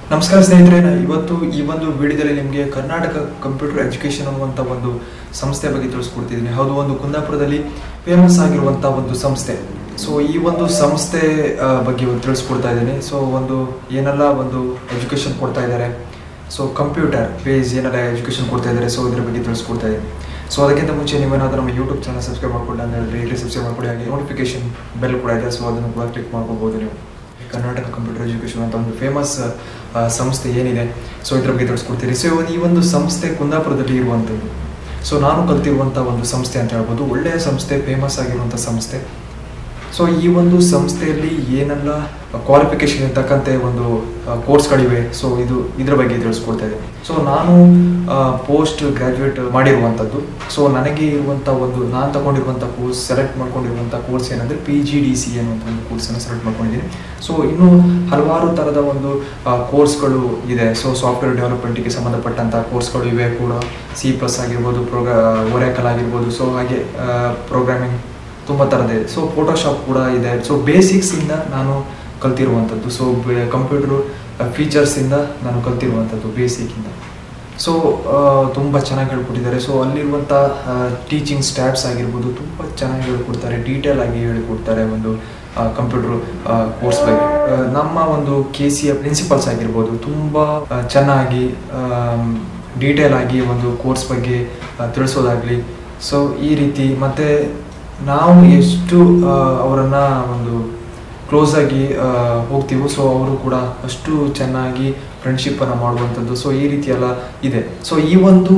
ನಮಸ್ಕಾರ ಸ್ನೇಹಿತರೆ ನಾನು ಇವತ್ತು ಈ ಒಂದು ವಿಡಿಯೋದಲ್ಲಿ ನಿಮಗೆ ಕರ್ನಾಟಕ ಕಂಪ್ಯೂಟರ್ ಎಜುಕೇಶನ್ ಅನ್ನುವಂಥ ಒಂದು ಸಂಸ್ಥೆ ಬಗ್ಗೆ ತಿಳಿಸ್ಕೊಡ್ತಿದ್ದೀನಿ ಹೌದು ಒಂದು ಕುಂದಾಪುರದಲ್ಲಿ ಫೇಮಸ್ ಆಗಿರುವಂಥ ಒಂದು ಸಂಸ್ಥೆ ಸೊ ಈ ಒಂದು ಸಂಸ್ಥೆ ಆ, ಬಗ್ಗೆ ಇವತ್ತು ತಿಳಿಸ್ಕೊಡ್ತಾ ಇದ್ದೀನಿ ಸೊ ಒಂದು ಏನೆಲ್ಲ ಒಂದು ಎಜುಕೇಶನ್ ಕೊಡ್ತಾ ಇದ್ದಾರೆ ಸೊ ಕಂಪ್ಯೂಟರ್ ಬೇಸ್ ಏನೆಲ್ಲ ಎಜುಕೇಶನ್ ಕೊಡ್ತಾ ಇದ್ದಾರೆ ಸೊ ಇದ್ರ ಬಗ್ಗೆ ತಿಳಿಸ್ಕೊಡ್ತಾ ಇದ್ದೀನಿ ಸೊ ಅದಕ್ಕಿಂತ ಮುಂಚೆ ನೀವೇನಾದ್ರೂ ನಮ್ಮ ಯೂಟ್ಯೂಬ್ ಚಾನಲ್ ಸಬ್ಸ್ಕ್ರೈಬ್ ಮಾಡ್ಕೊಂಡು ಅಂತ ಹೇಳಿದ್ರೆ ಇಲ್ಲಿ ಸಬ್ಸ್ಕ್ರೈಬ್ ಮಾಡ್ಕೊಳ್ಳಿ ಹಾಗೆ ನೋಟಿಫಿಕೇಶನ್ ಬೆಲ್ ಕೂಡ ಇದೆ ಸೊ ಅದನ್ನು ಕೂಡ ಕ್ಲಿಕ್ ಮಾಡ್ಕೋಬಹುದು ನೀವು ಕರ್ನಾಟಕ ಕಂಪ್ಯೂಟರ್ ಎಜುಕೇಶನ್ ಅಂತ ಒಂದು ಫೇಮಸ್ ಸಂಸ್ಥೆ ಏನಿದೆ ಸೊ ಇದ್ರ ಬಗ್ಗೆ ತಿಳಿಸ್ಕೊಡ್ತೀರಿ ಸೊ ಈ ಒಂದು ಸಂಸ್ಥೆ ಕುಂದಾಪುರದಲ್ಲಿ ಇರುವಂಥದ್ದು ಸೊ ನಾನು ಕಲ್ತಿರುವಂಥ ಒಂದು ಸಂಸ್ಥೆ ಅಂತ ಹೇಳ್ಬೋದು ಒಳ್ಳೆಯ ಸಂಸ್ಥೆ ಫೇಮಸ್ ಆಗಿರುವಂಥ ಸಂಸ್ಥೆ ಸೊ ಈ ಒಂದು ಸಂಸ್ಥೆಯಲ್ಲಿ ಏನೆಲ್ಲ ಕ್ವಾಲಿಫಿಕೇಶನ್ ಇರ್ತಕ್ಕಂತೆ ಒಂದು ಕೋರ್ಸ್ಗಳಿವೆ ಸೊ ಇದು ಇದ್ರ ಬಗ್ಗೆ ತಿಳಿಸ್ಕೊಡ್ತಾ ಇದೆ ಸೊ ನಾನು ಪೋಸ್ಟ್ ಗ್ರಾಜ್ಯುಯೇಟ್ ಮಾಡಿರುವಂಥದ್ದು ಸೊ ನನಗೆ ಇರುವಂಥ ಒಂದು ನಾನು ತಗೊಂಡಿರುವಂಥ ಕೋರ್ಸ್ ಸೆಲೆಕ್ಟ್ ಮಾಡ್ಕೊಂಡಿರುವಂಥ ಕೋರ್ಸ್ ಏನಂದರೆ ಪಿ ಜಿ ಡಿ ಸಿ ಅನ್ನುವಂಥ ಒಂದು ಕೋರ್ಸನ್ನು ಸೆಲೆಕ್ಟ್ ಮಾಡ್ಕೊಂಡಿದ್ದೀನಿ ಸೊ ಇನ್ನೂ ಹಲವಾರು ಥರದ ಒಂದು ಕೋರ್ಸ್ಗಳು ಇದೆ ಸೊ ಸಾಫ್ಟ್ವೇರ್ ಡೆವಲಪ್ಮೆಂಟಿಗೆ ಸಂಬಂಧಪಟ್ಟಂಥ ಕೋರ್ಸ್ಗಳು ಇವೆ ಕೂಡ ಸಿ ಪ್ಲಸ್ ಆಗಿರ್ಬೋದು ಪ್ರೋಗ್ರಾ ಒರೆಕಲ್ ಆಗಿರ್ಬೋದು ಸೊ ಹಾಗೆ ಪ್ರೋಗ್ರಾಮಿಂಗ್ ತುಂಬ ಥರದ ಇದೆ ಸೊ ಫೋಟೋಶಾಪ್ ಕೂಡ ಇದೆ ಸೊ ಬೇಸಿಕ್ಸಿಂದ ನಾನು ಕಲ್ತಿರುವಂಥದ್ದು ಸೊ ಕಂಪ್ಯೂಟ್ರು ಫೀಚರ್ಸಿಂದ ನಾನು ಕಲ್ತಿರುವಂಥದ್ದು ಬೇಸಿಕ್ಕಿಂದ ಸೊ ತುಂಬ ಚೆನ್ನಾಗಿ ಹೇಳ್ಕೊಟ್ಟಿದ್ದಾರೆ ಸೊ ಅಲ್ಲಿರುವಂಥ ಟೀಚಿಂಗ್ ಸ್ಟಾಫ್ಸ್ ಆಗಿರ್ಬೋದು ತುಂಬ ಚೆನ್ನಾಗಿ ಹೇಳ್ಕೊಡ್ತಾರೆ ಡೀಟೇಲ್ ಆಗಿ ಹೇಳಿಕೊಡ್ತಾರೆ ಒಂದು ಕಂಪ್ಯೂಟರ್ ಕೋರ್ಸ್ ಬಗ್ಗೆ ಆ, ನಮ್ಮ ಒಂದು ಕೆ ಸಿ ಎ ಪ್ರಿನ್ಸಿಪಲ್ಸ್ ಆಗಿರ್ಬೋದು ತುಂಬ ಆ, ಚೆನ್ನಾಗಿ ಡೀಟೇಲ್ ಆಗಿ ಒಂದು ಕೋರ್ಸ್ ಬಗ್ಗೆ ಆ, ತಿಳಿಸೋದಾಗ್ಲಿ ಸೊ ಈ ರೀತಿ ಮತ್ತೆ ನಾವು ಎಷ್ಟು ಆ, ಅವರನ್ನ ಒಂದು ಕ್ಲೋಸ್ ಆಗಿ ಆ, ಹೋಗ್ತೀವೋ ಸೊ ಅವರು ಕೂಡ ಅಷ್ಟು ಚೆನ್ನಾಗಿ ಫ್ರೆಂಡ್ಶಿಪ್ ಅನ್ನ ಮಾಡುವಂಥದ್ದು ಸೊ ಈ ರೀತಿ ಎಲ್ಲ ಇದೆ ಸೊ ಈ ಒಂದು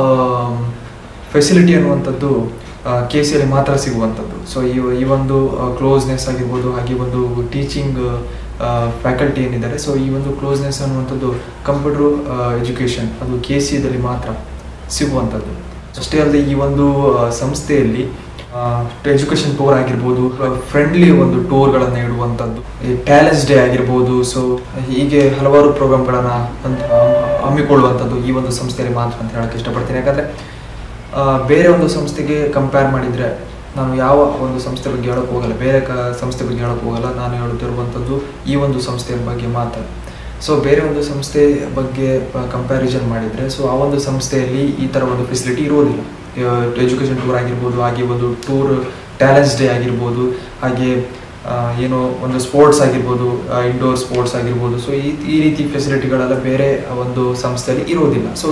ಫೆಸಿಲಿಟಿ ಅನ್ನುವಂಥದ್ದು ಕೆ ಸಿ ಅಲ್ಲಿ ಮಾತ್ರ ಸಿಗುವಂಥದ್ದು ಸೊ ಈ ಈ ಒಂದು ಕ್ಲೋಸ್ನೆಸ್ ಆಗಿರ್ಬೋದು ಹಾಗೆ ಒಂದು ಟೀಚಿಂಗ್ ಫ್ಯಾಕಲ್ಟಿ ಏನಿದ್ದಾರೆ ಸೊ ಈ ಒಂದು ಕ್ಲೋಸ್ನೆಸ್ ಅನ್ನುವಂಥದ್ದು ಕಂಪ್ಯೂಟರ್ ಎಜುಕೇಷನ್ ಅದು ಕೆ ಸಿ ದಲ್ಲಿ ಮಾತ್ರ ಸಿಗುವಂಥದ್ದು ಅಷ್ಟೇ ಅಲ್ಲದೆ ಈ ಒಂದು ಆ, ಸಂಸ್ಥೆಯಲ್ಲಿ ಎಜುಕೇಶನ್ ಟೂರ್ ಆಗಿರ್ಬೋದು ಫ್ರೆಂಡ್ಲಿ ಒಂದು ಟೂರ್ಗಳನ್ನು ಇಡುವಂಥದ್ದು ಈ ಟ್ಯಾಲೆಂಟ್ಸ್ ಡೇ ಆಗಿರ್ಬೋದು ಸೊ ಹೀಗೆ ಹಲವಾರು ಪ್ರೋಗ್ರಾಮ್ಗಳನ್ನು ಹಮ್ಮಿಕೊಳ್ಳುವಂಥದ್ದು ಈ ಒಂದು ಸಂಸ್ಥೆಯಲ್ಲಿ ಮಾತ್ರ ಅಂತ ಹೇಳಕ್ಕೆ ಇಷ್ಟಪಡ್ತೀನಿ ಯಾಕಂದರೆ ಬೇರೆ ಒಂದು ಸಂಸ್ಥೆಗೆ ಕಂಪೇರ್ ಮಾಡಿದರೆ ನಾನು ಯಾವ ಒಂದು ಸಂಸ್ಥೆ ಬಗ್ಗೆ ಹೇಳೋಕೆ ಹೋಗಲ್ಲ ಬೇರೆ ಕ ಸಂಸ್ಥೆ ಬಗ್ಗೆ ಹೇಳೋಕೆ ಹೋಗಲ್ಲ ನಾನು ಹೇಳುತ್ತಿರುವಂಥದ್ದು ಈ ಒಂದು ಸಂಸ್ಥೆಯ ಬಗ್ಗೆ ಮಾತ್ರ ಸೊ ಬೇರೆ ಒಂದು ಸಂಸ್ಥೆ ಬಗ್ಗೆ ಕಂಪ್ಯಾರಿಸನ್ ಮಾಡಿದರೆ ಸೊ ಆ ಒಂದು ಸಂಸ್ಥೆಯಲ್ಲಿ ಈ ಥರ ಒಂದು ಫೆಸಿಲಿಟಿ ಇರೋದಿಲ್ಲ ಎಜುಕೇಷನ್ ಟೂರ್ ಆಗಿರ್ಬೋದು ಹಾಗೆ ಒಂದು ಟೂರ್ ಟ್ಯಾಲೆಂಟ್ಸ್ ಡೇ ಆಗಿರ್ಬೋದು ಹಾಗೆ ಆ, ಏನು ಒಂದು ಸ್ಪೋರ್ಟ್ಸ್ ಆಗಿರ್ಬೋದು ಇಂಡೋರ್ ಸ್ಪೋರ್ಟ್ಸ್ ಆಗಿರ್ಬೋದು ಸೊ ಈ ಈ ರೀತಿ ಫೆಸಿಲಿಟಿಗಳೆಲ್ಲ ಬೇರೆ ಒಂದು ಸಂಸ್ಥೆಯಲ್ಲಿ ಇರೋದಿಲ್ಲ ಸೊ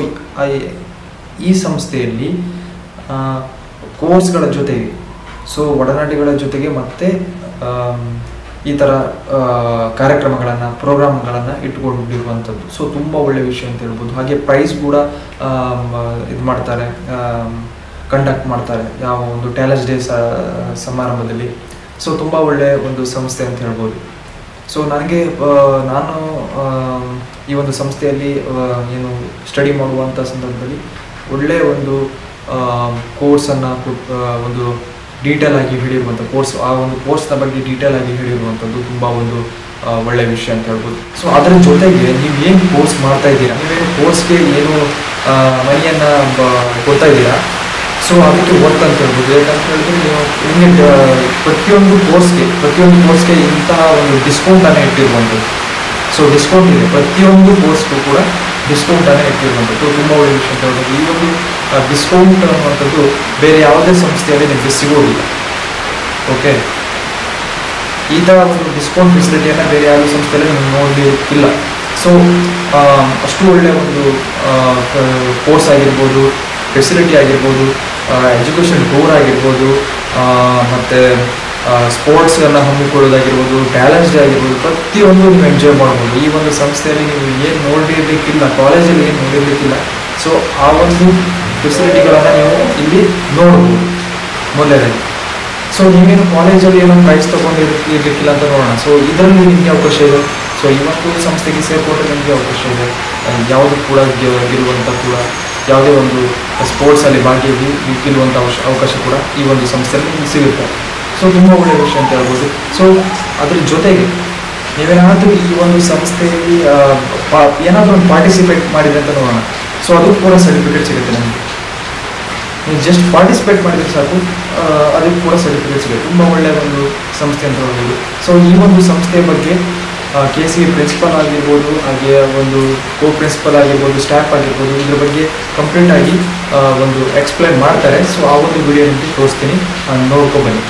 ಈ ಸಂಸ್ಥೆಯಲ್ಲಿ ಕೋರ್ಸ್ಗಳ ಜೊತೆಗೆ ಸೊ ಒಡನಾಟಿಗಳ ಜೊತೆಗೆ ಮತ್ತೆ ಆಮ್, ಈ ಥರ ಕಾರ್ಯಕ್ರಮಗಳನ್ನು ಪ್ರೋಗ್ರಾಮ್ಗಳನ್ನು ಇಟ್ಕೊಂಡಿರುವಂಥದ್ದು ಸೊ ತುಂಬ ಒಳ್ಳೆಯ ವಿಷಯ ಅಂತ ಹೇಳ್ಬೋದು ಹಾಗೆ ಪ್ರೈಸ್ ಕೂಡ ಇದು ಮಾಡ್ತಾರೆ ಕಂಡಕ್ಟ್ ಮಾಡ್ತಾರೆ ಯಾವ ಒಂದು ಟ್ಯಾಲೆಂಟ್ಸ್ ಡೇ ಸಮಾರಂಭದಲ್ಲಿ ಸೊ ತುಂಬ ಒಳ್ಳೆಯ ಒಂದು ಸಂಸ್ಥೆ ಅಂತ ಹೇಳ್ಬೋದು ಸೊ ನನಗೆ ಆ, ನಾನು ಆ, ಈ ಒಂದು ಸಂಸ್ಥೆಯಲ್ಲಿ ಆ, ಏನು ಸ್ಟಡಿ ಮಾಡುವಂಥ ಸಂದರ್ಭದಲ್ಲಿ ಒಳ್ಳೆಯ ಒಂದು ಕೋರ್ಸನ್ನು ಒಂದು ಡೀಟೇಲ್ ಆಗಿ ಹೇಳಿರುವಂಥ ಕೋರ್ಸ್ ಆ ಒಂದು ಕೋರ್ಸ್ನ ಬಗ್ಗೆ ಡೀಟೇಲ್ ಆಗಿ ಹೇಳಿರುವಂಥದ್ದು ತುಂಬ ಒಂದು ಆ, ಒಳ್ಳೆಯ ವಿಷಯ ಅಂತ ಹೇಳ್ಬೋದು ಸೊ ಅದರ ಜೊತೆಗೆ ನೀವು ಏನು ಕೋರ್ಸ್ ಮಾಡ್ತಾ ಇದ್ದೀರಾ ನೀವೇನು ಕೋರ್ಸ್ಗೆ ಏನು ಮನಿಯನ್ನು ಕೊಡ್ತಾ ಇದ್ದೀರಾ ಸೊ ಅದಕ್ಕೆ ವರ್ತ್ ಅಂತ ಹೇಳ್ಬೋದು ಯಾಕಂತ ಹೇಳಿದ್ರೆ ನೀವು ನಿಮಗೆ ಪ್ರತಿಯೊಂದು ಕೋರ್ಸ್ಗೆ ಪ್ರತಿಯೊಂದು ಕೋರ್ಸ್ಗೆ ಇಂತಹ ಒಂದು ಡಿಸ್ಕೌಂಟನ್ನು ಇಟ್ಟಿರುವಂಥದ್ದು ಸೊ ಡಿಸ್ಕೌಂಟ್ ಇದೆ ಪ್ರತಿಯೊಂದು ಕೋರ್ಸ್ಗೂ ಕೂಡ ಡಿಸ್ಕೌಂಟನ್ನು ಇಟ್ಟಿರುವಂಥದ್ದು ತುಂಬ ಒಳ್ಳೆಯ ವಿಷಯ ಅಂತ ಹೇಳ್ಬೋದು ಈ ಒಂದು ಡಿಸ್ಕೌಂಟ್ ಅನ್ನುವಂಥದ್ದು ಬೇರೆ ಯಾವುದೇ ಸಂಸ್ಥೆಯಲ್ಲಿ ನಿಮಗೆ ಸಿಗೋದಿಲ್ಲ ಓಕೆ ಈ ಥರ ಒಂದು ಡಿಸ್ಕೌಂಟ್ ಫೆಸಿಲಿಟಿಯನ್ನು ಬೇರೆ ಯಾವುದೇ ಸಂಸ್ಥೆಯಲ್ಲಿ ನೀವು ನೋಡಲಿಕ್ಕಿಲ್ಲ ಸೊ ಅಷ್ಟು ಒಳ್ಳೆಯ ಒಂದು ಕೋರ್ಸ್ ಆಗಿರ್ಬೋದು ಫೆಸಿಲಿಟಿ ಆಗಿರ್ಬೋದು ಎಜುಕೇಷನ್ ಟೂರ್ ಆಗಿರ್ಬೋದು ಮತ್ತು ಸ್ಪೋರ್ಟ್ಸನ್ನು ಹಮ್ಮಿಕೊಳ್ಳೋದಾಗಿರ್ಬೋದು ಟ್ಯಾಲೆಂಟ್ಸ್ ಡೇ ಆಗಿರ್ಬೋದು ಪ್ರತಿಯೊಂದು ನೀವು ಎಂಜಾಯ್ ಮಾಡ್ಬೋದು ಈ ಒಂದು ಸಂಸ್ಥೆಯಲ್ಲಿ ನೀವು ಏನು ನೋಡಿರ್ಲಿಕ್ಕಿಲ್ಲ ಕಾಲೇಜಲ್ಲಿ ಏನು ನೋಡಿರ್ಲಿಕ್ಕಿಲ್ಲ ಸೊ ಆ ಒಂದು ಫೆಸಿಲಿಟಿಗಳನ್ನು ನೀವು ಇಲ್ಲಿ ನೋಡ್ಬೋದು ಮೊದಲನೇದಾಗಿ ಸೊ ನೀವೇನು ಕಾಲೇಜಲ್ಲಿ ಏನೋ ಪ್ರೈಸ್ ತೊಗೊಂಡಿರ್ಲಿಕ್ಕಿಲ್ಲ ಅಂತ ನೋಡೋಣ ಸೊ ಇದರಲ್ಲಿ ನಿಮಗೆ ಅವಕಾಶ ಇದೆ ಸೊ ಈ ಒಂದು ಸಂಸ್ಥೆಗೆ ಸೇರಿಕೊಂಡ್ರೆ ನಿಮಗೆ ಅವಕಾಶ ಇದೆ ಅಹ್ ಯಾವುದು ಕೂಡ ಗೆ- ಗೆಲ್ಲುವಂಥ ಕೂಡ ಯಾವುದೇ ಒಂದು ಸ್ಪೋರ್ಟ್ಸಲ್ಲಿ ಭಾಗಿಯಾಗಿ ಗೆಲ್ಲುವಂಥ ಅವಶ- ಅವಕಾಶ ಕೂಡ ಈ ಒಂದು ಸಂಸ್ಥೆಯಲ್ಲಿ ನಿಮ್ಗೆ ಸಿಗುತ್ತೆ ಸೊ ತುಂಬ ಒಳ್ಳೆಯ ವಿಷಯ ಅಂತ ಹೇಳ್ಬೋದು ಸೊ ಅದ್ರ ಜೊತೆಗೆ ನೀವೇನಾದರೂ ಈ ಒಂದು ಸಂಸ್ಥೆಯಲ್ಲಿ ಆ, ಪಾ- ಏನಾದರೂ ಒಂದು ಪಾರ್ಟಿಸಿಪೇಟ್ ಮಾಡಿದ್ರೆ ಅಂತ ನೋಡೋಣ ಸೊ ಅದು ಕೂಡ ಸರ್ಟಿಫಿಕೇಟ್ ಸಿಗುತ್ತೆ ನಮಗೆ ನೀವು ಜಸ್ಟ್ ಪಾರ್ಟಿಸಿಪೇಟ್ ಮಾಡಿದ್ರೆ ಸಾಕು ಆ, ಅದಕ್ಕೆ ಕೂಡ ಸರ್ಟಿಫಿಕೇಟ್ ಸಿಗುತ್ತೆ ತುಂಬ ಒಳ್ಳೆಯ ಒಂದು ಸಂಸ್ಥೆ ಅಂತ ಹೇಳ್ಬೋದು ಸೊ ಈ ಒಂದು ಸಂಸ್ಥೆಯ ಬಗ್ಗೆ ಕೆ ಸಿ ಪ್ರಿನ್ಸಿಪಲ್ ಆಗಿರ್ಬೋದು ಹಾಗೆ ಒಂದು ಕೋ ಪ್ರಿನ್ಸಿಪಲ್ ಆಗಿರ್ಬೋದು ಸ್ಟಾಫ್ ಆಗಿರ್ಬೋದು ಇದ್ರ ಬಗ್ಗೆ ಕಂಪ್ಲೀಟ್ ಆಗಿ ಆ, ಒಂದು ಎಕ್ಸ್ಪ್ಲೈನ್ ಮಾಡ್ತಾರೆ ಸೊ ಆ ಒಂದು ವಿಡಿಯೋ ನಿಮಗೆ ತೋರಿಸ್ತೀನಿ ನೋಡ್ಕೊ ಬನ್ನಿ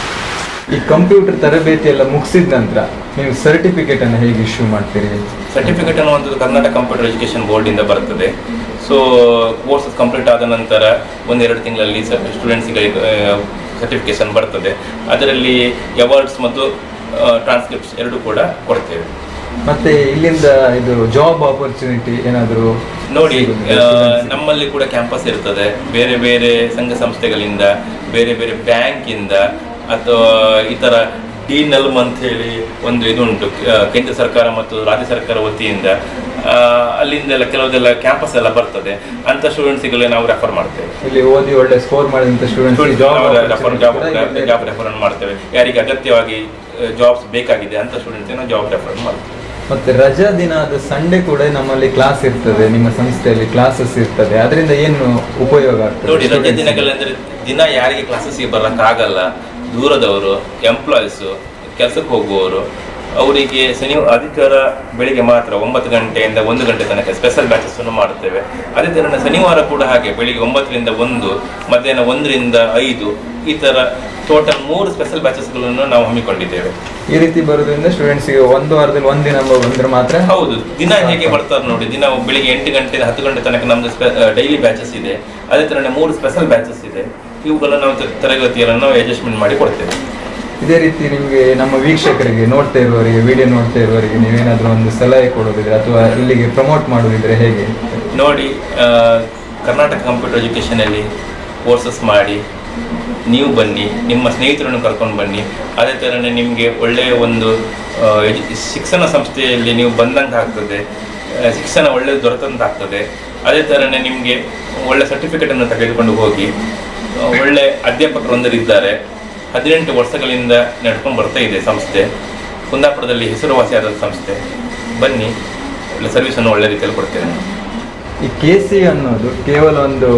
ಈ ಕಂಪ್ಯೂಟರ್ ತರಬೇತಿ ಎಲ್ಲ ಮುಗಿಸಿದ ನಂತರ ನೀವು ಸರ್ಟಿಫಿಕೇಟ್ ಅನ್ನು ಹೇಗೆ ಇಶ್ಯೂ ಮಾಡ್ತೀರಿ ಸರ್ಟಿಫಿಕೇಟ್ ಅನ್ನುವಂಥದ್ದು ಕರ್ನಾಟಕ ಕಂಪ್ಯೂಟರ್ ಎಜುಕೇಷನ್ ಬೋರ್ಡಿಂದ ಬರ್ತದೆ ಸೊ ಕೋರ್ಸಸ್ ಕಂಪ್ಲೀಟ್ ಆದ ನಂತರ ಒಂದೆರಡು ತಿಂಗಳಲ್ಲಿ ಸ್ಟೂಡೆಂಟ್ಸ್ಗೆ ಸರ್ಟಿಫಿಕೇಶನ್ ಬರ್ತದೆ ಅದರಲ್ಲಿ ಅವಾರ್ಡ್ಸ್ ಮತ್ತು ಟ್ರಾನ್ಸ್ಕ್ರಿಪ್ಟ್ಸ್ ಎರಡು ಕೂಡ ಕೊಡ್ತೇವೆ ಮತ್ತೆ ಇಲ್ಲಿಂದ ಇದು ಜಾಬ್ ಆಪರ್ಚುನಿಟಿ ಏನಾದರೂ ನೋಡಿ ಆ, ನಮ್ಮಲ್ಲಿ ಕೂಡ ಕ್ಯಾಂಪಸ್ ಇರ್ತದೆ ಬೇರೆ ಬೇರೆ ಸಂಘ ಸಂಸ್ಥೆಗಳಿಂದ ಬೇರೆ ಬೇರೆ ಬ್ಯಾಂಕಿಂದ ಅಥವಾ ಇತರ ಡಿ ನಲ್ಮ್ ಅಂತ ಹೇಳಿ ಒಂದು ಇದು ಉಂಟು ಆ, ಕೇಂದ್ರ ಸರ್ಕಾರ ಮತ್ತು ರಾಜ್ಯ ಸರ್ಕಾರ ವತಿಯಿಂದ ಆ, ಅಲ್ಲಿಂದೆಲ್ಲ ಕೆಲವುದೆಲ್ಲ ಕ್ಯಾಂಪಸ್ ಎಲ್ಲ ಬರ್ತದೆ ಅಂತ ಸ್ಟೂಡೆಂಟ್ಸ್ಗಳಿಗೆ ನಾವು ರೆಫರ್ ಮಾಡ್ತೇವೆ ಇಲ್ಲಿ ಓದಿ ಒಳ್ಳೆ ಸ್ಕೋರ್ ಮಾಡಿದಂತ students job job job refer ಮಾಡ್ತೇವೆ ಯಾರಿಗೆ ಅಗತ್ಯವಾಗಿ ಜಾಬ್ಸ್ ಬೇಕಾಗಿದೆ ಅಂತ ಸ್ಟೂಡೆಂಟ್ಸ್ ನಾವು ಜಾಬ್ ರೆಫರ್ ಮಾಡ್ತೇವೆ ಮತ್ತೆ ರಜಾ ದಿನ ಆದ ಸಂಡೇ ಕೂಡ ನಮ್ಮಲ್ಲಿ ಕ್ಲಾಸ್ ಇರ್ತದೆ ನಿಮ್ಮ ಸಂಸ್ಥೆಯಲ್ಲಿ ಕ್ಲಾಸಸ್ ಇರ್ತದೆ ಅದರಿಂದ ಏನು ಉಪಯೋಗ ಆಗ್ತದೆ ನೋಡಿ ರಜೆ students ಗೆ? ದಿನಗಳಂದ್ರೆ ದಿನ ಯಾರಿಗೆ ಕ್ಲಾಸಸ್ಗೆ ಬರಕ್ಕಾಗಲ್ಲ ದೂರದವರು ಎಂಪ್ಲಾಯೀಸ್ ಕೆಲಸಕ್ಕೆ ಹೋಗುವವರು ಅವರಿಗೆ ಶನಿ ಆದಿತ್ಯವಾರ ಬೆಳಿಗ್ಗೆ ಮಾತ್ರ ಒಂಬತ್ತು ಗಂಟೆಯಿಂದ ಒಂದು ಗಂಟೆ ತನಕ ಸ್ಪೆಷಲ್ ಬ್ಯಾಚಸ್ ಅನ್ನು ಮಾಡುತ್ತೇವೆ ಅದೇ ತರ ಶನಿವಾರ ಕೂಡ ಹಾಗೆ ಬೆಳಿಗ್ಗೆ ಒಂಬತ್ತರಿಂದ ಒಂದು ಮಧ್ಯಾಹ್ನ ಒಂದರಿಂದ ಐದು ಈ ತರ ಟೋಟಲ್ ಮೂರು ಸ್ಪೆಷಲ್ ಬ್ಯಾಚಸ್ಗಳನ್ನು ನಾವು ಹಮ್ಮಿಕೊಂಡಿದ್ದೇವೆ ಈ ರೀತಿ ಬರೋದ್ರಿಂದ ಸ್ಟೂಡೆಂಟ್ಸ್ಗೆ ಒಂದು ವಾರದಲ್ಲಿ ಒಂದಿನ ಬಂದ್ರೆ ಮಾತ್ರ ಹೌದು ದಿನ ಹೇಗೆ ಬರ್ತಾರೆ ನೋಡಿ ದಿನ ಬೆಳಿಗ್ಗೆ ಎಂಟು ಗಂಟೆ ಹತ್ತು ಗಂಟೆ ತನಕ ನಮ್ದು ಡೈಲಿ ಬ್ಯಾಚಸ್ ಇದೆ ಅದೇ ತರನೇ ಮೂರು ಸ್ಪೆಷಲ್ ಬ್ಯಾಚಸ್ ಇದೆ ಇವುಗಳನ್ನು ನಾವು ತ- ತರಗತಿಯನ್ನು ನಾವು ಅಡ್ಜಸ್ಟ್ಮೆಂಟ್ ಮಾಡಿ ಕೊಡ್ತೇವೆ ಇದೇ ರೀತಿ ನಿಮಗೆ ನಮ್ಮ ವೀಕ್ಷಕರಿಗೆ ನೋಡ್ತಾ ಇರುವವರಿಗೆ ವಿಡಿಯೋ ನೋಡ್ತಾ ಇರುವವರಿಗೆ ನೀವೇನಾದ್ರೂ ಒಂದು ಸಲಹೆ ಕೊಡೋದಿದ್ರೆ ಅಥವಾ ಇಲ್ಲಿಗೆ ಪ್ರಮೋಟ್ ಮಾಡೋದಿದ್ರೆ ಹೇಗೆ ನೋಡಿ ಆ, ಕರ್ನಾಟಕ ಕಂಪ್ಯೂಟರ್ ಎಜುಕೇಷನಲ್ಲಿ ಕೋರ್ಸಸ್ ಮಾಡಿ ನೀವು ಬನ್ನಿ ನಿಮ್ಮ ಸ್ನೇಹಿತರನ್ನು ಕರ್ಕೊಂಡು ಬನ್ನಿ ಅದೇ ಥರನೇ ನಿಮಗೆ ಒಳ್ಳೆಯ ಒಂದು ಆ, ಎಜು- ಶಿಕ್ಷಣ ಸಂಸ್ಥೆಯಲ್ಲಿ ನೀವು ಬಂದಂಗೆ ಆಗ್ತದೆ ಆ, ಶಿಕ್ಷಣ ಒಳ್ಳೆ ದೊರೆತಂತ ಆಗ್ತದೆ ಅದೇ ಥರನೇ ನಿಮಗೆ ಒಳ್ಳೆ ಸರ್ಟಿಫಿಕೇಟನ್ನು ತೆಗೆದುಕೊಂಡು ಹೋಗಿ ಆ, ಒಳ್ಳೆ ಅಧ್ಯಾಪಕರೊಂದರಿದ್ದಾರೆ ಹದಿನೆಂಟು ವರ್ಷಗಳಿಂದ ನಡ್ಕೊಂಡು ಬರ್ತಾ ಇದೆ ಸಂಸ್ಥೆ ಕುಂದಾಪುರದಲ್ಲಿ ಹೆಸರುವಾಸಿಯಾದ ಸಂಸ್ಥೆ ಬನ್ನಿ ಒಳ್ಳೆ ಸರ್ವಿಸನ್ನು ಒಳ್ಳೆ ರೀತಿಯಲ್ಲಿ ಕೊಡ್ತೇವೆ ನಾವು. ಈ ಕೆ ಸಿ ಅನ್ನೋದು ಕೇವಲ ಒಂದು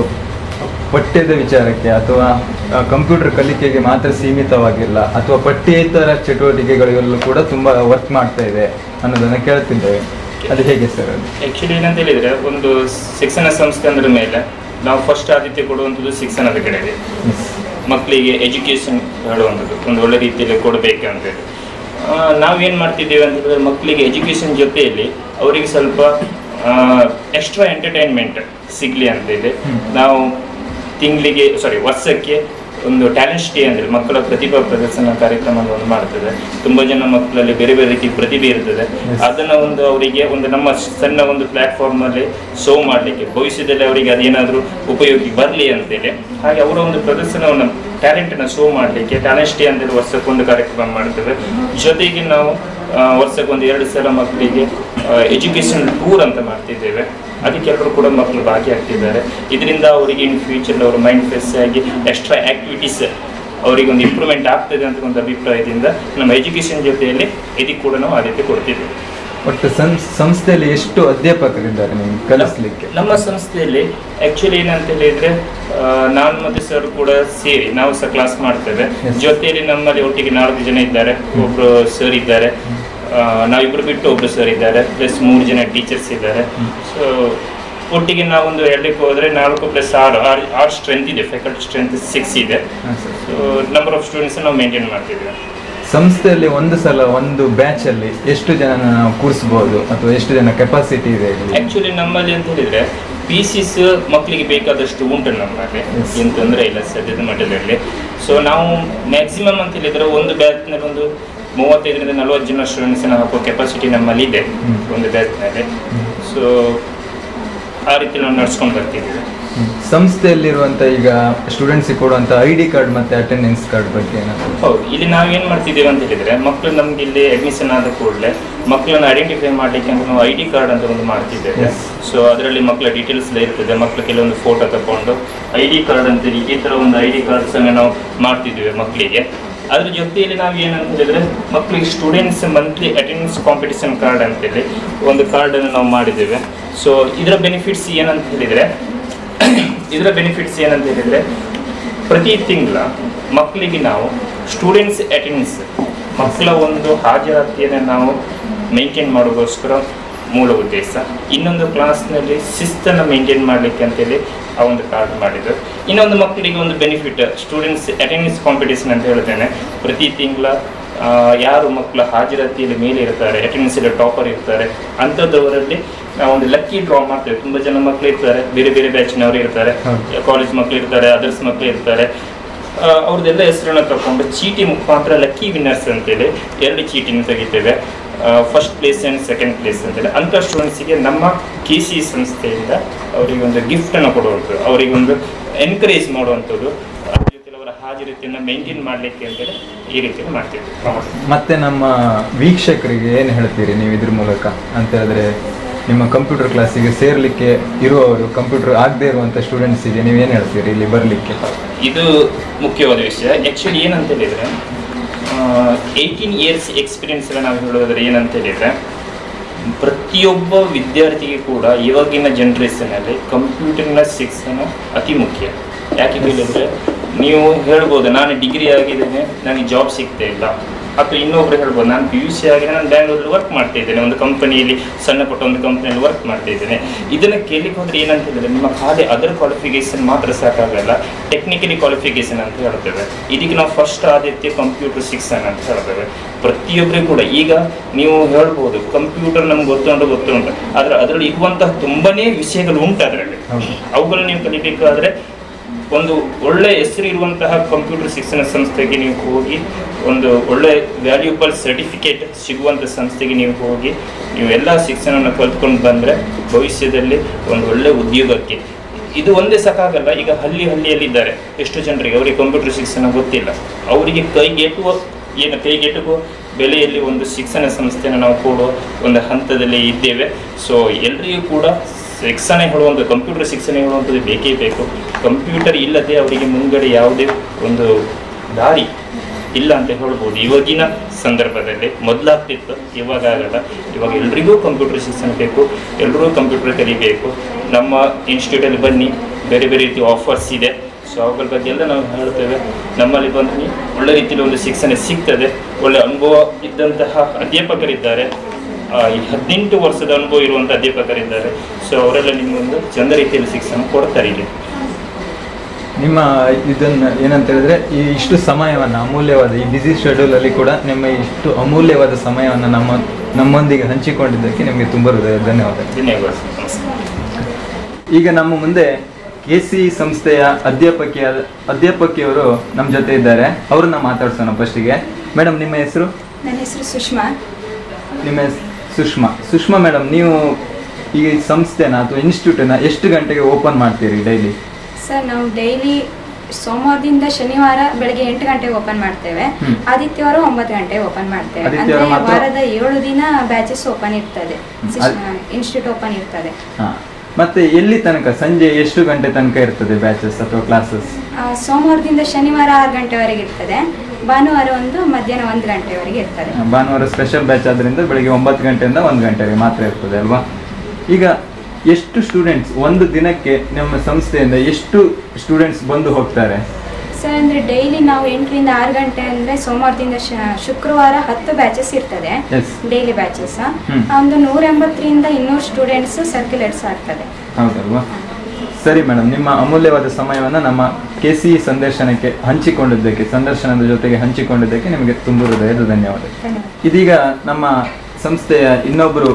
ಪಠ್ಯದ ವಿಚಾರಕ್ಕೆ ಅಥವಾ ಕಂಪ್ಯೂಟರ್ ಕಲಿಕೆಗೆ ಮಾತ್ರ ಸೀಮಿತವಾಗಿಲ್ಲ ಅಥವಾ ಪಠ್ಯೇತರ ಚಟುವಟಿಕೆಗಳಿಗೆಲ್ಲೂ ಕೂಡ ತುಂಬಾ ವರ್ಕ್ ಮಾಡ್ತಾ ಇದೆ ಅನ್ನೋದನ್ನ ಕೇಳ್ತಿದ್ದೇವೆ ಅದು ಹೇಗೆ ಸರ್ ಅದು ಆಕ್ಚುಲಿ ಏನಂತ ಹೇಳಿದ್ರೆ ಒಂದು ಶಿಕ್ಷಣ ಸಂಸ್ಥೆ ಅಂದ್ರ ಮೇಲೆ ನಾವು ಫಸ್ಟ್ ಆದ್ಯತೆ ಕೊಡುವಂಥದ್ದು ಶಿಕ್ಷಣದ ಕಡೆಗೆ ಮಕ್ಕಳಿಗೆ ಎಜುಕೇಶನ್ ಹೇಳುವಂಥದ್ದು ಒಂದು ಒಳ್ಳೆ ರೀತಿಯಲ್ಲಿ ಕೊಡಬೇಕಂತೇಳಿ ಆ, ನಾವೇನ್ ಮಾಡ್ತಿದ್ದೇವೆ ಅಂತ ಹೇಳಿದ್ರೆ ಮಕ್ಕಳಿಗೆ ಎಜುಕೇಶನ್ ಜೊತೆಯಲ್ಲಿ ಅವರಿಗೆ ಸ್ವಲ್ಪ ಎಕ್ಸ್ಟ್ರಾ ಎಂಟರ್ಟೈನ್ಮೆಂಟ್ ಸಿಗ್ಲಿ ಅಂತೇಳಿ ನಾವು ತಿಂಗಳಿಗೆ ಸಾರಿ ವರ್ಷಕ್ಕೆ ಒಂದು ಟ್ಯಾಲೆಂಟ್ ಡೇ ಅಂದ್ರೆ ಮಕ್ಕಳ ಪ್ರತಿಭಾ ಪ್ರದರ್ಶನ ಕಾರ್ಯಕ್ರಮ ಒಂದು ಮಾಡ್ತದೆ ತುಂಬಾ ಜನ ಮಕ್ಕಳಲ್ಲಿ ಬೇರೆ ಬೇರೆ ರೀತಿ ಪ್ರತಿಭೆ ಇರ್ತದೆ ಅದನ್ನ ಒಂದು ಅವರಿಗೆ ಒಂದು ನಮ್ಮ ಸಣ್ಣ ಒಂದು ಪ್ಲಾಟ್ಫಾರ್ಮ್ ಅಲ್ಲಿ ಶೋ ಮಾಡಲಿಕ್ಕೆ ಭವಿಷ್ಯದಲ್ಲಿ ಅವರಿಗೆ ಅದೇನಾದ್ರೂ ಉಪಯೋಗಕ್ಕೆ ಬರಲಿ ಅಂತೇಳಿ ಹಾಗೆ ಅವರ ಒಂದು ಪ್ರದರ್ಶನವನ್ನು ಟ್ಯಾಲೆಂಟ್ ನ ಶೋ ಮಾಡಲಿಕ್ಕೆ ಟ್ಯಾಲೆಂಟ್ ಡೇ ಅಂತೇಳಿ ವರ್ಷಕ್ಕೊಂದು ಕಾರ್ಯಕ್ರಮ ಮಾಡ್ತೇವೆ ಜೊತೆಗೆ ನಾವು ಆ, ವರ್ಷಕ್ಕೊಂದು ಎರಡು ಸಲ ಮಕ್ಕಳಿಗೆ ಎಜುಕೇಶನ್ ಟೂರ್ ಅಂತ ಮಾಡ್ತಿದ್ದೇವೆ ಅದಕ್ಕೆ ಎಲ್ಲರೂ ಕೂಡ ಮಕ್ಕಳು ಭಾಗಿಯಾಗ್ತಿದ್ದಾರೆ ಇದರಿಂದ ಅವರಿಗೆ ಇನ್ ಫ್ಯೂಚರ್ ಅವರ ಮೈಂಡ್ ಫ್ರೆಶ್ ಆಗಿ ಎಕ್ಸ್ಟ್ರಾ ಆಕ್ಟಿವಿಟೀಸ್ ಅವರಿಗೆ ಒಂದು ಇಂಪ್ರೂವ್ಮೆಂಟ್ ಆಗ್ತದೆ ಅಂತ ಒಂದು ಅಭಿಪ್ರಾಯದಿಂದ ನಮ್ಮ ಎಜುಕೇಶನ್ ಜೊತೆಯಲ್ಲಿ ಇದಕ್ಕೆ ಕೂಡ ನಾವು ಆದ್ಯತೆ ಕೊಡ್ತಿದ್ದೇವೆ ಒಟ್ಟು ಸಂ- ಸಂಸ್ಥೆಯಲ್ಲಿ ಎಷ್ಟು ಅಧ್ಯಾಪಕರಿದ್ದಾರೆ ನಿಮ್ಗೆ ಕಲಿಸ್ಲಿಕ್ಕೆ ನಮ್ಮ ಸಂಸ್ಥೆಯಲ್ಲಿ ಆಕ್ಚುಲಿ ಏನಂತ ಹೇಳಿದ್ರೆ ಆ, ನಾನು ಮತ್ತೆ ಸರ್ ಕೂಡ ಸೇರಿ ನಾವು ಸಹ ಕ್ಲಾಸ್ ಮಾಡ್ತೇವೆ Yes. ಜೊತೆಯಲ್ಲಿ ನಮ್ಮಲ್ಲಿ ಒಟ್ಟಿಗೆ ನಾಲ್ಕು ಜನ ಇದ್ದಾರೆ ಒಬ್ರು ಸರ್ ಇದ್ದಾರೆ ಆ, ನಾವಿಬ್ರು ಬಿಟ್ಟು ಒಬ್ರು ಸರ್ ಇದ್ದಾರೆ ಪ್ಲಸ್ ಮೂರು ಜನ ಟೀಚರ್ಸ್ ಇದ್ದಾರೆ ಸೊ ಒಟ್ಟಿಗೆ ನಾವೊಂದು ಹೇಳಲಿಕ್ಕೆ ಹೋದ್ರೆ ನಾಲ್ಕು ಪ್ಲಸ್ ಆರು ಆರು ಆರು ಸ್ಟ್ರೆಂತ್ ಇದೆ ಫ್ಯಾಕಲ್ಟಿ ಸ್ಟ್ರೆಂತ್ ಸಿಕ್ಸ್ ಇದೆ ಹಾ, sir. So number of students ನಾವು ಮೇಂಟೈನ್ ಮಾಡ್ತಿದ್ದೇವೆ ಸಂಸ್ಥೆಯಲ್ಲಿ ಒಂದು ಸಲ ಒಂದು ಬ್ಯಾಚ್ ಅಲ್ಲಿ ಎಷ್ಟು ಜನ ನಾವು ಕೂರಿಸಬಹುದು ಅಥವಾ ಎಷ್ಟು ಜನ ಕೆಪಾಸಿಟಿ ಇದೆ ಇಲ್ಲಿ ಆಕ್ಚುಲಿ ನಮ್ಮಲ್ಲಿ ಅಂತ ಹೇಳಿದ್ರೆ ಪೀಸಿಸ್ ಮಕ್ಕಳಿಗೆ ಬೇಕಾದಷ್ಟು ಉಂಟು ನಮ್ಮಲ್ಲಿ Yes. ಏನು ತೊಂದರೆ ಇಲ್ಲ ಸದ್ಯದ ಮಟ್ಟದಲ್ಲಿ ಸೊ ನಾವು ಮ್ಯಾಕ್ಸಿಮಮ್ ಅಂತ ಹೇಳಿದ್ರೆ ಒಂದು ಬ್ಯಾಚ್ನಲ್ಲಿ ಒಂದು ಮೂವತ್ತೈದರಿಂದ ನಲವತ್ತು ಜನ ಸ್ಟೂಡೆಂಟ್ಸ್ನ ಹಾಕೋ ಕೆಪಾಸಿಟಿ ನಮ್ಮಲ್ಲಿ ಇದೆ ಹ್ಮ್. ಒಂದು ಬ್ಯಾಚ್ನಲ್ಲಿ ಸೊ ಆ ರೀತಿ ನಾವು ನಡ್ಸ್ಕೊಂಡು ಬರ್ತಿದ್ದೀವಿ ಹ್ಮ್. ಸಂಸ್ಥೆಯಲ್ಲಿರುವಂತ ಈಗ ಸ್ಟೂಡೆಂಟ್ಸ್ ಕೊಡುವಂತ ಐ ಡಿ ಕಾರ್ಡ್ ಮತ್ತೆ ಅಟೆಂಡೆನ್ಸ್ ಕಾರ್ಡ್ ಬಗ್ಗೆ ಏನಾದ್ರು ಹೌದು ಇಲ್ಲಿ ನಾವೇನ್ ಮಾಡ್ತಿದ್ದೇವೆ ಅಂತ ಹೇಳಿದ್ರೆ ಮಕ್ಕಳು ನಮ್ಗೆ ಇಲ್ಲಿ ಅಡ್ಮಿಷನ್ ಆದ ಕೂಡಲೇ ಮಕ್ಕಳನ್ನ ಐಡೆಂಟಿಫೈ ಮಾಡ್ಲಿಕ್ಕೆ ಅಂತ ನಾವು ಐ ಡಿ ಕಾರ್ಡ್ ಅಂತ ಒಂದು ಮಾಡ್ತಿದ್ದೇವೆ Yes. ಸೊ ಅದರಲ್ಲಿ ಮಕ್ಕಳ ಡೀಟೇಲ್ಸ್ ಎಲ್ಲ ಇರ್ತದೆ ಮಕ್ಕಳು ಕೆಲವೊಂದು ಫೋಟೋ ತಕೊಂಡು ಐ ಡಿ ಕಾರ್ಡ್ ಅಂತ ಈ ತರ ಒಂದು ಐ ಡಿ ಕಾರ್ಡ್ಸ್ ಅನ್ನು ನಾವು ಮಾಡ್ತಿದ್ದೇವೆ ಮಕ್ಕಳಿಗೆ ಅದ್ರ ಜೊತೆಯಲ್ಲಿ ನಾವು ಏನಂತ ಹೇಳಿದ್ರೆ ಮಕ್ಕಳಿಗೆ students monthly attendance competition card ಅಂತೇಳಿ ಒಂದು ಕಾರ್ಡ್ ಅನ್ನು ನಾವು ಮಾಡಿದ್ದೇವೆ ಸೊ ಇದರ ಬೆನಿಫಿಟ್ಸ್ ಏನಂತ ಹೇಳಿದ್ರೆ ಇದರ ಬೆನಿಫಿಟ್ಸ್ ಏನಂತ ಹೇಳಿದ್ರೆ ಪ್ರತಿ ತಿಂಗಳ ಮಕ್ಕಳಿಗೆ ನಾವು ಸ್ಟೂಡೆಂಟ್ಸ್ ಅಟೆಂಡೆನ್ಸ್ ಮಕ್ಕಳ ಒಂದು ಹಾಜರಾತಿಯನ್ನು ನಾವು ಮೇಂಟೈನ್ ಮಾಡೋಗೋಸ್ಕರ ಮೂಲ ಉದ್ದೇಶ ಇನ್ನೊಂದು ಕ್ಲಾಸ್ನಲ್ಲಿ ಶಿಸ್ತನ್ನು ಮೇಂಟೈನ್ ಮಾಡಲಿಕ್ಕೆ ಅಂತೇಳಿ ಆ ಒಂದು ಕಾರ್ಡ್ ಮಾಡಿದ್ದು ಇನ್ನೊಂದು ಮಕ್ಕಳಿಗೆ ಒಂದು ಬೆನಿಫಿಟ್ ಸ್ಟೂಡೆಂಟ್ಸ್ ಅಟೆಂಡೆನ್ಸ್ ಕಾಂಪಿಟೇಷನ್ ಅಂತ ಹೇಳ್ತೇನೆ ಪ್ರತಿ ತಿಂಗಳ ಆ, ಯಾರು ಮಕ್ಕಳು ಹಾಜರಾತಿಯಲ್ಲಿ ಮೇಲೆ ಇರ್ತಾರೆ ಅಟೆಂಡೆನ್ಸ್ ಅಲ್ಲಿ ಟಾಪರ್ ಇರ್ತಾರೆ ಅಂಥದ್ದವರಲ್ಲಿ ನಾವು ಒಂದು ಲಕ್ಕಿ ಡ್ರಾ ಮಾಡ್ತೇವೆ ತುಂಬ ಜನ ಮಕ್ಕಳು ಇರ್ತಾರೆ ಬೇರೆ ಬೇರೆ ಬ್ಯಾಚಿನವರು ಇರ್ತಾರೆ ಹೌದು. ಕಾಲೇಜ್ ಮಕ್ಕಳು ಇರ್ತಾರೆ ಅದರ್ಸ್ ಮಕ್ಕಳು ಇರ್ತಾರೆ ಆ, ಅವ್ರದ್ದೆಲ್ಲ ಹೆಸರನ್ನು ತಗೊಂಡು ಚೀಟಿ ಮುಖಾಂತರ ಲಕ್ಕಿ ವಿನ್ನರ್ಸ್ ಅಂತೇಳಿ ಎರಡು ಚೀಟಿನ ತೆಗಿತೇವೆ first place and second place ಅಂತೇಳಿ ಅಂಥ ಸ್ಟೂಡೆಂಟ್ಸಿಗೆ ನಮ್ಮ ಕೆ ಸಿ ಸಂಸ್ಥೆಯಿಂದ ಅವರಿಗೆ ಒಂದು ಗಿಫ್ಟನ್ನು ಕೊಡುವಂಥದ್ದು ಅವರಿಗೆ ಒಂದು ಎನ್ಕರೇಜ್ ಮಾಡುವಂಥದ್ದು ಅದ್ರ ಜೊತೆ ಅವರ ಹಾಜರಾತಿಯನ್ನು ಮೇಂಟೈನ್ ಮಾಡಲಿಕ್ಕೆ ಅಂತೇಳಿ ಈ ರೀತಿಯಲ್ಲಿ ಮಾಡ್ತೀವಿ ಮತ್ತೆ ನಮ್ಮ ವೀಕ್ಷಕರಿಗೆ ಏನು ಹೇಳ್ತೀರಿ ನೀವು ಇದ್ರ ಮೂಲಕ ಅಂತ ಹೇಳಿದ್ರೆ ನಿಮ್ಮ ಕಂಪ್ಯೂಟರ್ ಕ್ಲಾಸಿಗೆ ಸೇರ್ಲಿಕ್ಕೆ ಇರುವವರು ಕಂಪ್ಯೂಟರ್ ಆಗದೆ ಇರುವಂಥ ಸ್ಟೂಡೆಂಟ್ಸಿಗೆ ನೀವು ಏನು ಹೇಳ್ತೀರಿ ಇಲ್ಲಿ ಬರಲಿಕ್ಕೆ ಇದು ಮುಖ್ಯವಾದ ವಿಷಯ ಆ್ಯಕ್ಚುಲಿ ಏನಂತ ಹೇಳಿದರೆ ಏಯ್ಟೀನ್ ಇಯರ್ಸ್ ಎಕ್ಸ್ಪೀರಿಯನ್ಸ್ ಎಲ್ಲ ನಾವು ಹೇಳೋದಾದ್ರೆ ಏನಂತ ಹೇಳಿದರೆ ಪ್ರತಿಯೊಬ್ಬ ವಿದ್ಯಾರ್ಥಿಗೆ ಕೂಡ ಇವಾಗಿನ ಜನ್ರೇಷನಲ್ಲಿ ಕಂಪ್ಯೂಟರ್ನ ಶಿಕ್ಷಣ ಅತಿ ಮುಖ್ಯ ಯಾಕೆ ಹೇಳಿದರೆ ನೀವು ಹೇಳ್ಬೋದು ನಾನು ಡಿಗ್ರಿ ಆಗಿದ್ದೇನೆ ನನಗೆ ಜಾಬ್ ಸಿಗ್ತಾ ಇಲ್ಲ ಅಥವಾ ಇನ್ನೊಬ್ರು ಹೇಳ್ಬೋದು ನಾನು ಪಿ ಯು ಸಿ ಆಗಿದೆ ನಾನು ಬ್ಯಾಂಗ್ಳೂರಲ್ಲಿ ವರ್ಕ್ ಮಾಡ್ತಾ ಇದ್ದೇನೆ ಒಂದು ಕಂಪನಿಯಲ್ಲಿ ಸಣ್ಣ ಪುಟ್ಟ ಒಂದು ಕಂಪನಿಯಲ್ಲಿ ವರ್ಕ್ ಮಾಡ್ತಾ ಇದ್ದೇನೆ ಇದನ್ನು ಕೇಳಲಿಕ್ಕೆ ಹೋದ್ರೆ ಏನಂತ ಹೇಳಿದ್ರೆ ನಿಮ್ಮ ಖಾಲಿ ಅದರ್ ಕ್ವಾಲಿಫಿಕೇಶನ್ ಮಾತ್ರ ಸಾಕಾಗಲ್ಲ ಟೆಕ್ನಿಕಲಿ ಕ್ವಾಲಿಫಿಕೇಶನ್ ಅಂತ ಹೇಳ್ತೇವೆ ಇದಕ್ಕೆ ನಾವು ಫಸ್ಟ್ ಆದ್ಯತೆ ಕಂಪ್ಯೂಟರ್ ಶಿಕ್ಷಣ ಅಂತ ಹೇಳ್ತೇವೆ ಪ್ರತಿಯೊಬ್ಬರಿಗೂ ಕೂಡ ಈಗ ನೀವು ಹೇಳ್ಬೋದು ಕಂಪ್ಯೂಟರ್ ನಮ್ಗೆ ಗೊತ್ತುಂಟು ಗೊತ್ತುಂಟು ಆದರೆ ಅದರಲ್ಲಿ ಇರುವಂತಹ ತುಂಬನೇ ವಿಷಯಗಳು ಉಂಟು ಅದರಲ್ಲಿ ಹೌದು. ಅವುಗಳನ್ನ ನೀವು ಕಲಿಬೇಕಾದ್ರೆ ಒಂದು ಒಳ್ಳೆ ಹೆಸರು ಇರುವಂತಹ ಕಂಪ್ಯೂಟರ್ ಶಿಕ್ಷಣ ಸಂಸ್ಥೆಗೆ ನೀವು ಹೋಗಿ ಒಂದು ಒಳ್ಳೆ ವ್ಯಾಲ್ಯೂಬಲ್ ಸರ್ಟಿಫಿಕೇಟ್ ಸಿಗುವಂಥ ಸಂಸ್ಥೆಗೆ ನೀವು ಹೋಗಿ ನೀವು ಎಲ್ಲ ಶಿಕ್ಷಣವನ್ನು ಕಲ್ತ್ಕೊಂಡು ಬಂದರೆ ಭವಿಷ್ಯದಲ್ಲಿ ಒಂದು ಒಳ್ಳೆ ಉದ್ಯೋಗಕ್ಕೆ ಇದು ಒಂದೇ ಸಾಕಾಗಲ್ಲ ಈಗ ಹಳ್ಳಿ ಹಳ್ಳಿಯಲ್ಲಿದ್ದಾರೆ ಎಷ್ಟು ಜನರಿಗೆ ಅವರಿಗೆ ಕಂಪ್ಯೂಟರ್ ಶಿಕ್ಷಣ ಗೊತ್ತಿಲ್ಲ ಅವರಿಗೆ ಕೈಗೆಟುವ ಏನು ಕೈಗೆಟುಕುವ ಬೆಲೆಯಲ್ಲಿ ಒಂದು ಶಿಕ್ಷಣ ಸಂಸ್ಥೆಯನ್ನು ನಾವು ಕೊಡುವ ಒಂದು ಹಂತದಲ್ಲಿ ಇದ್ದೇವೆ ಸೊ ಎಲ್ರಿಗೂ ಕೂಡ ಶಿಕ್ಷಣ ಹೇಳುವಂಥ ಕಂಪ್ಯೂಟರ್ ಶಿಕ್ಷಣ ಹೇಳುವಂಥದ್ದು ಬೇಕೇ ಬೇಕು ಕಂಪ್ಯೂಟರ್ ಇಲ್ಲದೆ ಅವರಿಗೆ ಮುಂಗಡೆ ಯಾವುದೇ ಒಂದು ದಾರಿ ಇಲ್ಲ ಅಂತ ಹೇಳ್ಬೋದು ಇವಾಗಿನ ಸಂದರ್ಭದಲ್ಲಿ ಮೊದಲಾಗ್ತಿತ್ತು ಇವಾಗ ಆಗಲ್ಲ ಇವಾಗ ಎಲ್ರಿಗೂ ಕಂಪ್ಯೂಟರ್ ಶಿಕ್ಷಣ ಬೇಕು ಎಲ್ಲರೂ ಕಂಪ್ಯೂಟರ್ ಕಲಿಬೇಕು ನಮ್ಮ ಇನ್ಸ್ಟಿಟ್ಯೂಟಲ್ಲಿ ಬನ್ನಿ ಬೇರೆ ಬೇರೆ ರೀತಿ ಆಫರ್ಸ್ ಇದೆ ಸೊ ಅವುಗಳ ಬಗ್ಗೆ ಎಲ್ಲ ನಾವು ಹೇಳ್ತೇವೆ ನಮ್ಮಲ್ಲಿ ಬಂದು ನೀವು ಒಳ್ಳೆ ರೀತಿಯಲ್ಲಿ ಒಂದು ಶಿಕ್ಷಣ ಸಿಗ್ತದೆ ಒಳ್ಳೆ ಅನುಭವ ಇದ್ದಂತಹ ಅಧ್ಯಾಪಕರಿದ್ದಾರೆ ಆ, ಈ ಹದಿನೆಂಟು ವರ್ಷದ ಅನುಭವ ಇರುವಂಥ ಅಧ್ಯಾಪಕರಿದ್ದಾರೆ ಸೊ ಅವರೆಲ್ಲ ನಿಮಗೊಂದು ಚಂದ ರೀತಿಯಲ್ಲಿ ಶಿಕ್ಷಣ ಕೊಡ್ತಾರೆ ಇಲ್ಲಿ ನಿಮ್ಮ ಇದನ್ನ ಏನಂತ ಹೇಳಿದ್ರೆ ಈ ಇಷ್ಟು ಸಮಯವನ್ನು ಅಮೂಲ್ಯವಾದ ಈ ಬಿಸಿ ಶೆಡ್ಯೂಲ್ ಅಲ್ಲಿ ಕೂಡ ನಿಮ್ಮ ಇಷ್ಟು ಅಮೂಲ್ಯವಾದ ಸಮಯವನ್ನು ನಮ್ಮ ನಮ್ಮೊಂದಿಗೆ ಹಂಚಿಕೊಂಡಿದ್ದಕ್ಕೆ ನಿಮಗೆ ತುಂಬ ಹೃದಯ ಧನ್ಯವಾದಗಳು ಧನ್ಯವಾದ ನಮಸ್ಕಾರ ಈಗ ನಮ್ಮ ಮುಂದೆ ಕೆ ಸಿ ಸಂಸ್ಥೆಯ ಅಧ್ಯಾಪಕಿಯ ಅಧ್ಯಾಪಕಿಯವರು ನಮ್ಮ ಜೊತೆ ಇದ್ದಾರೆ ಅವ್ರನ್ನ ಮಾತಾಡ್ಸೋಣ ಫಸ್ಟಿಗೆ ಮೇಡಮ್ ನಿಮ್ಮ ಹೆಸರು ನನ್ನ ಹೆಸರು ಸುಷ್ಮಾ ನಿಮ್ಮ ಹೆಸ್- ಸುಷ್ಮಾ ಸುಷ್ಮಾ ಮೇಡಮ್ ನೀವು ಈ ಸಂಸ್ಥೆನ ಅಥವಾ ಇನ್ಸ್ಟಿಟ್ಯೂಟನ್ನ ಎಷ್ಟು ಗಂಟೆಗೆ ಓಪನ್ ಮಾಡ್ತೀರಿ ಡೈಲಿ ಸರ್ ನಾವು ಡೈಲಿ ಸೋಮವಾರದಿಂದ ಶನಿವಾರ ಬೆಳಗ್ಗೆ ಎಂಟು ಗಂಟೆಗೆ ಓಪನ್ ಮಾಡ್ತೇವೆ ಹ್ಮ್. ಆದಿತ್ಯವಾರ ಒಂಬತ್ತು ಗಂಟೆಗೆ ಓಪನ್ ಮಾಡ್ತೇವೆ ಆದಿತ್ಯವಾರ ಅಂದ್ರೆ ಮಾತ್ರ? ವಾರದ ಏಳು ದಿನ ಬ್ಯಾಚಸ್ ಓಪನ್ ಇರ್ತದೆ ಹ್ಮ್. ಇನ್ಸ್ಟಿಟ್ಯೂಟ್ ಓಪನ್ ಇರ್ತದೆ ಹಾ ಮತ್ತೆ ಎಲ್ಲಿ ತನಕ ಸಂಜೆ ಎಷ್ಟು ಗಂಟೆ ತನಕ ಇರ್ತದೆ ಬ್ಯಾಚಸ್ ಅಥವಾ ಕ್ಲಾಸಸ್ ಆ, ಸೋಮವಾರದಿಂದ ಶನಿವಾರ ಆರು ಗಂಟೆವರೆಗೆ ಇರ್ತದೆ ಭಾನುವಾರ ಒಂದು ಮಧ್ಯಾಹ್ನ ಒಂದು ಗಂಟೆವರೆಗೆ ಇರ್ತದೆ ಭಾನುವಾರ ಸ್ಪೆಷಲ್ ಬ್ಯಾಚ್ ಆದ್ರಿಂದ ಬೆಳಿಗ್ಗೆ ಒಂಬತ್ತು ಗಂಟೆಯಿಂದ ಒಂದು ಗಂಟೆಗೆ ಮಾತ್ರ ಇರ್ತದೆ ಅಲ್ವಾ ಈಗ ಎಷ್ಟು ಸ್ಟೂಡೆಂಟ್ಸ್ ಒಂದು ದಿನಕ್ಕೆ ನಮ್ಮ ಸಂಸ್ಥೆಯಿಂದ ಎಷ್ಟು ಸ್ಟೂಡೆಂಟ್ಸ್ ಬಂದು ಹೋಗ್ತಾರೆ ಸರ್ ಅಂದ್ರೆ ಡೈಲಿ ನಾವು ಎಂಟರಿಂದ ಆರು ಗಂಟೆ ಅಂದ್ರೆ ಸೋಮವಾರದಿಂದ ಶ- ಶುಕ್ರವಾರ ಹತ್ತು ಬ್ಯಾಚಸ್ ಇರ್ತದೆ Yes. ಡೈಲಿ ಬ್ಯಾಚಸ್ ಹ್ಮ್. ಒಂದು ನೂರ ಎಂಬತ್ತರಿಂದ ಇನ್ನೂರು ಸ್ಟೂಡೆಂಟ್ಸ್ ಸರ್ಕ್ಯುಲೇಟ್ಸ್ ಆಗ್ತದೆ ಹೌದಲ್ವಾ ಸರಿ ಮೇಡಮ್ ನಿಮ್ಮ ಅಮೂಲ್ಯವಾದ ಸಮಯವನ್ನು ನಮ್ಮ ಕೆ ಸಿ ಸಂದರ್ಶನಕ್ಕೆ ಹಂಚಿಕೊಂಡಿದ್ದಕ್ಕೆ ಸಂದರ್ಶನದ ಜೊತೆಗೆ ಹಂಚಿಕೊಂಡಿದ್ದಕ್ಕೆ ನಿಮಗೆ ತುಂಬ ಹೃದಯದ ಧನ್ಯವಾದ ಧನ್ಯವಾದ ಇದೀಗ ನಮ್ಮ ಸಂಸ್ಥೆಯ ಇನ್ನೊಬ್ಬರು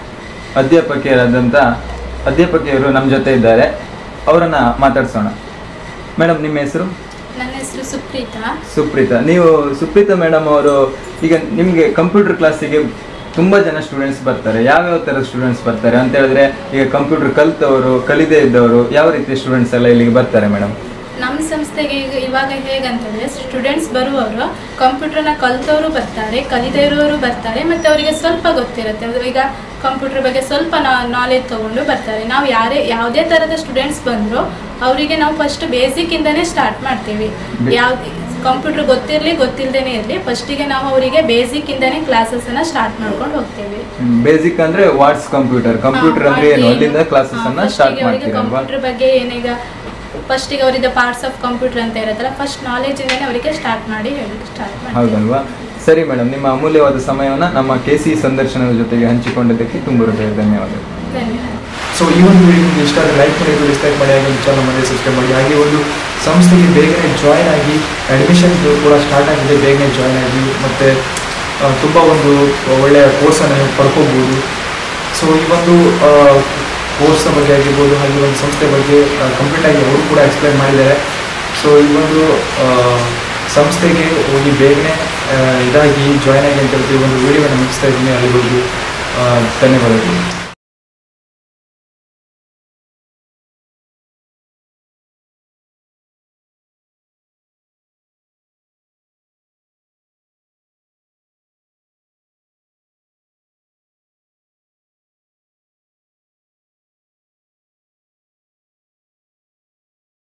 ಅಧ್ಯಾಪಕಿಯರಾದಂಥ ಅಧ್ಯಾಪಕಿಯರು ನಮ್ಮ ಜೊತೆ ಇದ್ದಾರೆ ಅವರನ್ನ ಮಾತಾಡ್ಸೋಣ ಮೇಡಮ್ ನಿಮ್ಮ ಹೆಸರು ನನ್ನ ಹೆಸರು ಸುಪ್ರೀತಾ ಸುಪ್ರೀತಾ ನೀವು ಸುಪ್ರೀತಾ ಮೇಡಮ್ ಅವರು ಈಗ ನಿಮಗೆ ಕಂಪ್ಯೂಟರ್ ಕ್ಲಾಸಿಗೆ ತುಂಬ ಜನ ಸ್ಟೂಡೆಂಟ್ಸ್ ಬರ್ತಾರೆ ಯಾವ್ಯಾವ ಥರದ ಸ್ಟೂಡೆಂಟ್ಸ್ ಬರ್ತಾರೆ ಅಂತ ಹೇಳಿದ್ರೆ ಈಗ ಕಂಪ್ಯೂಟರ್ ಕಲ್ತವರು ಕಲಿದೇ ಇದ್ದವರು ಯಾವ ರೀತಿಯ ಸ್ಟೂಡೆಂಟ್ಸ್ ಎಲ್ಲ ಇಲ್ಲಿಗೆ ಬರ್ತಾರೆ ಮೇಡಮ್ ನಮ್ಮ ಸಂಸ್ಥೆಗೆ ಈಗ ಇವಾಗ ಹೇಗಂತಂದ್ರೆ ಸ್ಟೂಡೆಂಟ್ಸ್ ಬರುವವರು ಕಂಪ್ಯೂಟರ್ನ ಕಲ್ತವರು ಬರ್ತಾರೆ ಕಲಿದೇ ಇರುವವರು ಬರ್ತಾರೆ ಮತ್ತು ಅವರಿಗೆ ಸ್ವಲ್ಪ ಗೊತ್ತಿರುತ್ತೆ ಅದು ಈಗ ಕಂಪ್ಯೂಟರ್ ಬಗ್ಗೆ ಸ್ವಲ್ಪ ನಾಲೆಜ್ ತಗೊಂಡು ಬರ್ತಾರೆ ನಾವು ಯಾರೇ ಯಾವುದೇ ಥರದ ಸ್ಟೂಡೆಂಟ್ಸ್ ಬಂದರೂ ಅವರಿಗೆ ನಾವು ಫಸ್ಟ್ ಬೇಸಿಕ್ಕಿಂದನೇ ಸ್ಟಾರ್ಟ್ ಮಾಡ್ತೀವಿ ಬೆ- ಯಾವ ಕಂಪ್ಯೂಟರ್ ಗೊತ್ತಿರಲಿ ಗೊತ್ತಿಲ್ಲದೇನೆ ಇರಲಿ ಫಸ್ಟಿಗೆ ನಾವು ಅವರಿಗೆ ಬೇಸಿಕ್ಕಿಂದನೇ ಕ್ಲಾಸಸ್ಸನ್ನು ಸ್ಟಾರ್ಟ್ ಮಾಡ್ಕೊಂಡು ಹೋಗ್ತೀವಿ ಬೇಸಿಕ್ ಅಂದ್ರೆ ವಾಟ್ಸ್ ಕಂಪ್ಯೂಟರ್ ಕಂಪ್ಯೂಟರ್ ಅಂದ್ರೆ ಏನು ಅಲ್ಲಿಂದ ಕ್ಲಾಸಸ್ ಅನ್ನ ಸ್ಟಾರ್ಟ್ ಮಾಡ್ತೀರಲ್ವಾ ಕಂಪ್ಯೂಟರ್ ಬಗ್ಗೆ ಏನೀಗ ಫಸ್ಟಿಗೆ ಅವರಿಗೆ ಪಾರ್ಟ್ಸ್ ಆಫ್ ಕಂಪ್ಯೂಟರ್ ಅಂತ ಇರುತ್ತಲ್ಲ ಫಸ್ಟ್ ನಾಲೆಜ್ ಇಂದಾನೆ ಅವರಿಗೆ ಸ್ಟಾರ್ಟ್ ಮಾಡಿ ಹೇಳಿ ಸ್ಟಾರ್ಟ್ ಮಾಡಿ ಹೌದಲ್ವಾ ಸರಿ ಮೇಡಮ್ ನಿಮ್ಮ ಅಮೂಲ್ಯವಾದ ಸಮಯವನ್ನು ನಮ್ಮ ಕೆ ಸಿ ಸಂದರ್ಶನದ ಜೊತೆಗೆ ಹಂಚಿಕೊಂಡಿದ್ದಕ್ಕೆ ತುಂಬ ಹೃದಯ ಧನ್ಯವಾದಗಳು ಧನ್ಯವಾದ ಸೊ ಈ ಒಂದು ವಿಡಿಯೋ ನಿಮಗೆ ಇಷ್ಟ ಆದರೆ ಲೈಕ್ ಮಾಡಿ ಡಿಸ್ಲೈಕ್ ಮಾಡಿ ಹಾಗೆ ಚಾನಲ್ ಮಾಡಿ ಸಬ್ಸ್ಕ್ರೈಬ್ ಮಾಡಿ ಹಾಗೆ ಒಂದು ಸಂಸ್ಥೆಗೆ ಬೇಗನೆ ಜಾಯ್ನ್ ಆಗಿ ಅಡ್ಮಿಷನ್ ಕೂಡ ಸ್ಟಾರ್ಟ್ ಆಗಿದೆ ಬೇಗನೆ ಜಾಯ್ನ್ ಆಗಿ ಮತ್ತು ತುಂಬ ಒಂದು ಒಳ್ಳೆಯ ಕೋರ್ಸನ್ನು ನೀವು ಪಡ್ಕೋಬೋದು ಸೊ ಈ ಒಂದು ಕೋರ್ಸ್ನ ಬಗ್ಗೆ ಆಗಿರ್ಬೋದು ಹಾಗೆ ಒಂದು ಸಂಸ್ಥೆ ಬಗ್ಗೆ ಕಂಪ್ಲೀಟ್ ಆಗಿ ಅವರು ಕೂಡ ಎಕ್ಸ್ಪ್ಲೈನ್ ಮಾಡಿದ್ದಾರೆ ಸೊ ಈ ಒಂದು ಆ, ಸಂಸ್ಥೆಗೆ ಹೋಗಿ ಬೇಗನೆ ಆ, ಇದಾಗಿ ಜಾಯ್ನ್ ಆಗಿ ಅಂತ ಹೇಳ್ತೀವಿ ಒಂದು ವಿಡಿಯೋವನ್ನು ಮುಗಿಸ್ತಾ ಇದ್ದೀನಿ ಅಲ್ಲಿವರೆಗೂ ಆ, ಧನ್ಯವಾದಗಳು